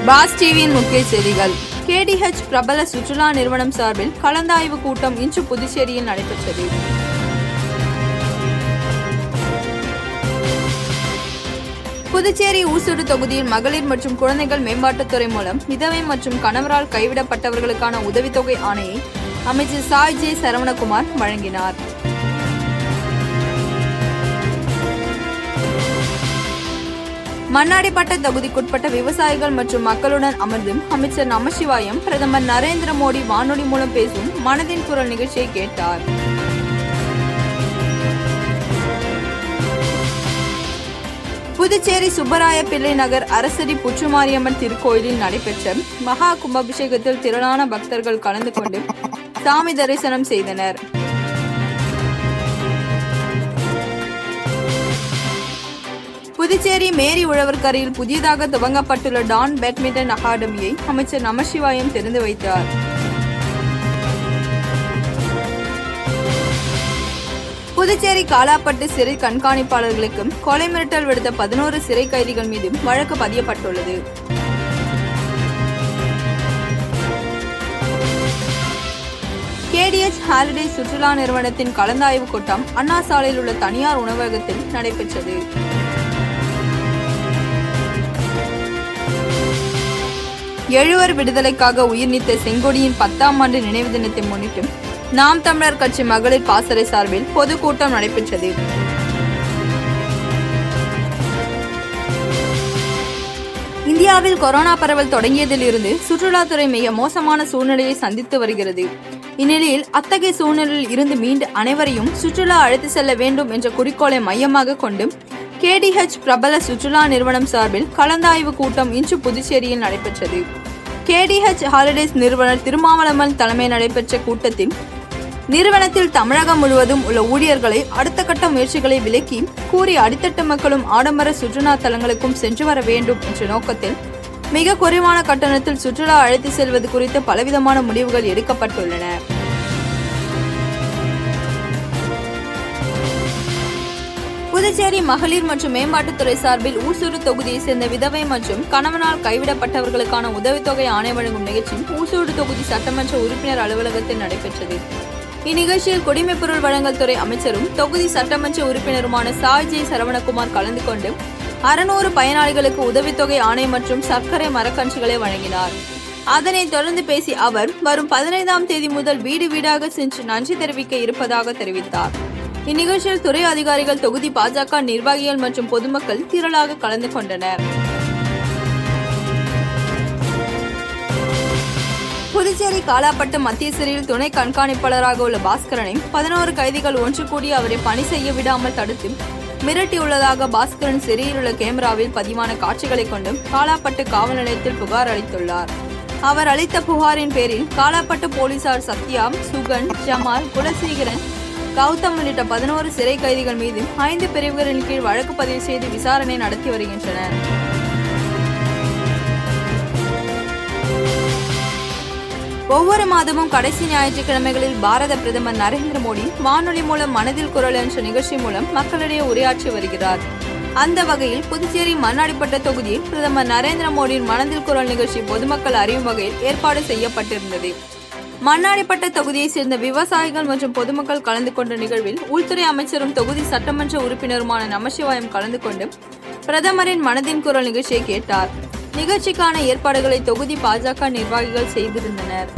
pass டிவியின் முக்கிய செய்திகள் கேடிஹெச் பிரபல சுற்றுலா நிறுவனம் சார்பில் கலந்தாய்வு கூட்டம் இன்று புதுச்சேரியில் நடைபெற்றது புதுச்சேரி ஊசுடு தொகுதியில் மகளிர் மற்றும் குழந்தைகள் மேம்பாட்டுத்துறை மூலம் விதவை மற்றும் கணவரால் கைவிடப்பட்டவர்களுக்கான உதவித்தொகை ஆணையை அமைச்சர் சாய் ஜே சரவணகுமார் வழங்கினார் மண்ணாடிப்பட்ட தொகுதிக்குட்பட்ட விவசாயிகள் மற்றும் மக்களுடன் அமர்ந்தும் அமைச்சர் நமசிவாயம் பிரதமர் நரேந்திர மோடி வானொலி மூலம் பேசும் மனதின் குரல் நிகழ்ச்சியை கேட்டார் புதுச்சேரி சுப்பராய பிள்ளை நகர் அரசடி புற்றுமாரியம்மன் திருக்கோயிலில் நடைபெற்ற மகா கும்பாபிஷேகத்தில் திரளான பக்தர்கள் கலந்து கொண்டு சாமி தரிசனம் செய்தனர் புதுச்சேரி மேரி உழவர்கரையில் புதியதாக துவங்கப்பட்டுள்ள டான் பேட்மிண்டன் அகாடமியை அமைச்சர் நமசிவாயம் திறந்து வைத்தார் புதுச்சேரி காலாப்பட்டு சிறை கண்காணிப்பாளர்களுக்கும் கொலை மிரட்டல் விடுத்த பதினோரு சிறை கைதிகள் மீதும் வழக்கு பதியப்பட்டுள்ளது கேடிஎச் ஹாலிடே சுற்றுலா நிறுவனத்தின் கலந்தாய்வு கூட்டம் அண்ணா சாலையில் உள்ள தனியார் உணவகத்தில் நடைபெற்றது எழுவர் விடுதலைக்காக உயிர் நீத்த செங்கொடியின் பத்தாம் ஆண்டு நினைவு தினத்தை முன்னிட்டு நாம் தமிழர் கட்சி மகளிர் பாசறை சார்பில் பொதுக்கூட்டம் நடைபெற்றது இந்தியாவில் கொரோனா பரவல் தொடங்கியதிலிருந்து சுற்றுலாத்துறை மிக மோசமான சூழ்நிலையை சந்தித்து வருகிறது இந்நிலையில் அத்தகைய சூழ்நிலையில் இருந்து மீண்டு அனைவரையும் சுற்றுலா அழைத்து செல்ல வேண்டும் என்ற குறிக்கோளை மையமாக கொண்டு கேடிஹெச் பிரபல சுற்றுலா நிறுவனம் சார்பில் கலந்தாய்வு கூட்டம் இன்று புதுச்சேரியில் நடைபெற்றது கேடிஹெச் ஹாலிடேஸ் நிறுவனர் திருமாவளவன் தலைமையில் நடைபெற்ற கூட்டத்தில் நிறுவனத்தில் தமிழகம் முழுவதும் உள்ள ஊழியர்களை அடுத்த கட்ட முயற்சிகளை விலக்கி கூறி அடித்தட்டு மக்களும் ஆடம்பர சுற்றுலா தலங்களுக்கும் சென்று வர வேண்டும் என்ற நோக்கத்தில் மிக குறைவான கட்டணத்தில் சுற்றுலா அழைத்து செல்வது குறித்து பலவிதமான முடிவுகள் எடுக்கப்பட்டுள்ளன புதுச்சேரி மகளிர் மற்றும் மேம்பாட்டுத்துறை சார்பில் ஊசூடு தொகுதியை சேர்ந்த விதவை மற்றும் கணவனால் கைவிடப்பட்டவர்களுக்கான உதவித்தொகை ஆணை வழங்கும் நிகழ்ச்சி ஊசூடு தொகுதி சட்டமன்ற உறுப்பினர் அலுவலகத்தில் நடைபெற்றது இந்நிகழ்ச்சியில் குடிமைப் பொருள் வழங்கல் துறை அமைச்சரும் தொகுதி சட்டமன்ற உறுப்பினருமான சாய் ஜே சரவணகுமார் கலந்து கொண்டு அறுநூறு பயனாளிகளுக்கு உதவித்தொகை ஆணை மற்றும் சர்க்கரை மரக்கன்றுகளை வழங்கினார் அதனைத் தொடர்ந்து பேசிய அவர் வரும் பதினைந்தாம் தேதி முதல் வீடு வீடாக சென்று நன்றி தெரிவிக்க இருப்பதாக தெரிவித்தார் இந்நிகழ்ச்சியில் துறை அதிகாரிகள் தொகுதி பாஜக நிர்வாகிகள் மற்றும் பொதுமக்கள் திரளாக கலந்து கொண்டனர் புதுச்சேரி காலாப்பட்டு மத்திய சிறையில் துணை கண்காணிப்பாளராக உள்ள பாஸ்கரனை பதினோரு கைதிகள் ஒன்று கூடி அவரை பணி செய்ய விடாமல் தடுத்து மிரட்டியுள்ளதாக பாஸ்கரன் சிறையில் உள்ள கேமராவில் பதிவான காட்சிகளை கொண்டு காலாப்பட்டு காவல் நிலையத்தில் புகார் அளித்துள்ளார் அவர் அளித்த புகாரின் பேரில் காலாப்பட்டு போலீசார் சத்யா சுகன் ஜமால் குலசேகரன் கௌதம் உள்ளிட்ட பதினோரு சிறை கைதிகள் மீது ஐந்து பிரிவுகளின் கீழ் வழக்கு பதிவு செய்து விசாரணை நடத்தி வருகின்றனர் ஒவ்வொரு மாதமும் கடைசி ஞாயிற்றுக்கிழமைகளில் பாரத பிரதமர் நரேந்திர மோடி வானொலி மூலம் மனதில் குரல் என்ற நிகழ்ச்சி மூலம் மக்களிடையே உரையாற்றி வருகிறார் அந்த வகையில் புதுச்சேரி மண்ணாடிப்பட்ட தொகுதியில் பிரதமர் நரேந்திர மோடியின் மனதில் குரல் நிகழ்ச்சி பொதுமக்கள் அறியும் வகையில் ஏற்பாடு செய்யப்பட்டிருந்தது மண்ணாடிப்பட்ட தொகுதியைச் சேர்ந்த விவசாயிகள் மற்றும் பொதுமக்கள் கலந்து கொண்ட நிகழ்வில் உள்துறை அமைச்சரும் தொகுதி சட்டமன்ற உறுப்பினருமான நமசிவாயம் கலந்து கொண்டு பிரதமரின் மனதின் குரல் நிகழ்ச்சியை கேட்டார் நிகழ்ச்சிக்கான ஏற்பாடுகளை தொகுதி பாஜக நிர்வாகிகள் செய்திருந்தனர்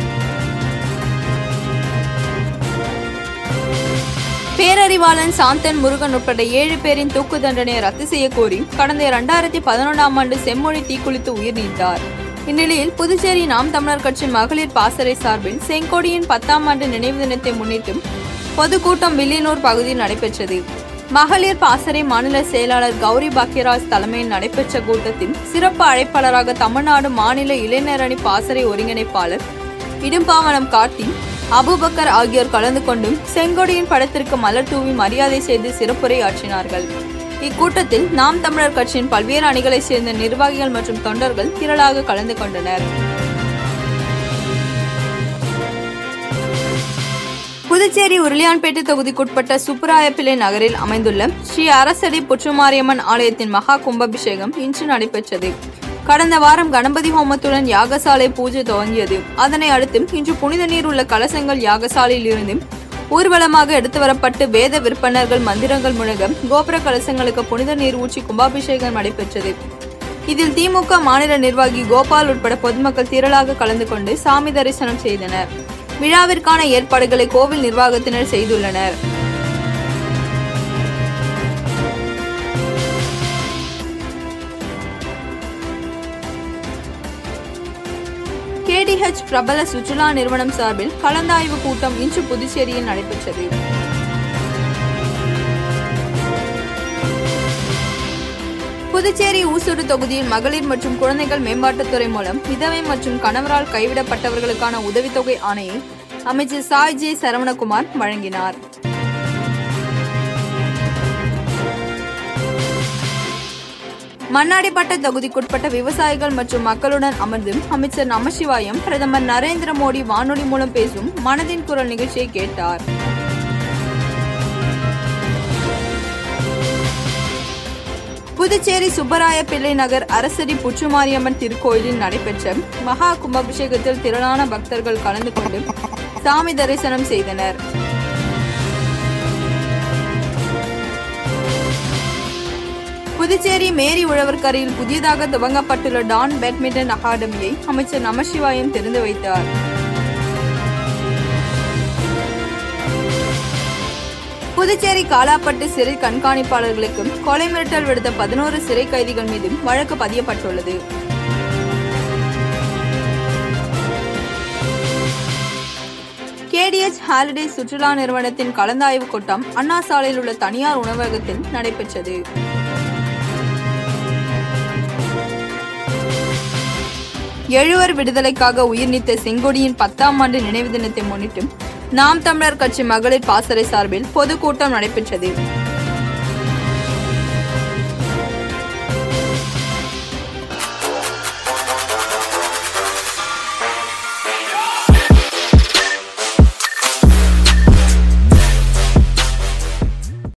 பேரறிவாளன் சாந்தன் முருகன் உட்பட ஏழு பேரின் தூக்கு தண்டனையை ரத்து செய்ய கோரி கடந்த இரண்டாயிரத்தி பதினொன்றாம் ஆண்டு செம்மொழி தீக்குளித்து உயிர் நீத்தார் இந்நிலையில் புதுச்சேரி நாம் தமிழர் கட்சி மகளிர் பாசறை சார்பில் செங்கோடியின் பத்தாம் ஆண்டு நினைவு தினத்தை முன்னிட்டு பொதுக்கூட்டம் வில்லியனூர் பகுதியில் நடைபெற்றது மகளிர் பாசறை மாநில செயலாளர் கௌரி பாக்கியராஜ் தலைமையில் நடைபெற்ற கூட்டத்தில் சிறப்பு அழைப்பாளராக தமிழ்நாடு மாநில இளைஞரணி பாசறை ஒருங்கிணைப்பாளர் இடும்பாவனம் கார்த்தி அபுபக்கர் ஆகியோர் கலந்து கொண்டும் செங்கொடியின் படத்திற்கு மலர் தூவி மரியாதை செய்து சிறப்புரை ஆற்றினார்கள் இக்கூட்டத்தில் நாம் தமிழர் கட்சியின் பல்வேறு அணிகளைச் சேர்ந்த நிர்வாகிகள் மற்றும் தொண்டர்கள் திரளாக கலந்து கொண்டனர் புதுச்சேரி உருளியான்பேட்டை தொகுதிக்குட்பட்ட சுப்புராயப்பிள்ளை நகரில் அமைந்துள்ள ஸ்ரீ அரசடி புற்றுமாரியம்மன் ஆலயத்தின் மகா கும்பாபிஷேகம் இன்று நடைபெற்றது கடந்த வாரம் கணபதி ஹோமத்துடன் யாகசாலை பூஜை துவங்கியது அதனை அடுத்து இன்று புனித நீர் உள்ள கலசங்கள் யாகசாலையில் இருந்து ஊர்வலமாக எடுத்து வரப்பட்டு வேத விற்பனர்கள் மந்திரங்கள் முழங்க கோபுர கலசங்களுக்கு புனித நீர் ஊற்றி கும்பாபிஷேகம் நடைபெற்றது இதில் திமுக மாநில நிர்வாகி கோபால் உட்பட பொதுமக்கள் திரளாக கலந்து கொண்டு சாமி தரிசனம் செய்தனர் விழாவிற்கான ஏற்பாடுகளை கோவில் நிர்வாகத்தினர் செய்துள்ளனர் கேடிஹெச் பிரபல சுற்றுலா நிறுவனம் சார்பில் கலந்தாய்வு கூட்டம் இன்று புதுச்சேரியில் நடைபெற்றது புதுச்சேரி ஊசூடு தொகுதியில் மகளிர் மற்றும் குழந்தைகள் மேம்பாட்டுத்துறை மூலம் விதவை மற்றும் கணவரால் கைவிடப்பட்டவர்களுக்கான உதவித்தொகை ஆணையை அமைச்சர் சாய் ஜே சரவணகுமார் வழங்கினார் மண்ணாடிப்பட்ட தொகுதிக்குட்பட்ட விவசாயிகள் மற்றும் மக்களுடன் அமர்ந்து அமைச்சர் நமசிவாயம் பிரதமர் நரேந்திர மோடி வானொலி மூலம் பேசும் மனதின் குரல் நிகழ்ச்சியை கேட்டார் புதுச்சேரி சுப்பராய பிள்ளை நகர் அரசடி புற்றுமாரியம்மன் திருக்கோயிலில் நடைபெற்ற மகா கும்பாபிஷேகத்தில் திரளான பக்தர்கள் கலந்து கொண்டு சாமி தரிசனம் செய்தனர் புதுச்சேரி மேரி உழவர்கரையில் புதியதாக துவங்கப்பட்டுள்ள டான் பேட்மிண்டன் அகாடமியை அமைச்சர் நமசிவாயம் திறந்து வைத்தார் புதுச்சேரி காலாப்பட்டு சிறை கண்காணிப்பாளர்களுக்கு கொலை மிரட்டல் விடுத்த பதினோரு சிறை கைதிகள் மீதும் வழக்கு பதியப்பட்டுள்ளது கேடிஎச் ஹாலிடே சுற்றுலா நிறுவனத்தின் கலந்தாய்வு கூட்டம் அண்ணா சாலையில் உள்ள தனியார் உணவகத்தில் நடைபெற்றது எழுவர் விடுதலைக்காக உயிர்நீத்த செங்கொடியின் பத்தாம் ஆண்டு நினைவு தினத்தை முன்னிட்டு நாம் தமிழர் கட்சி மகளிர் பாசறை சார்பில் பொதுக்கூட்டம் நடைபெற்றது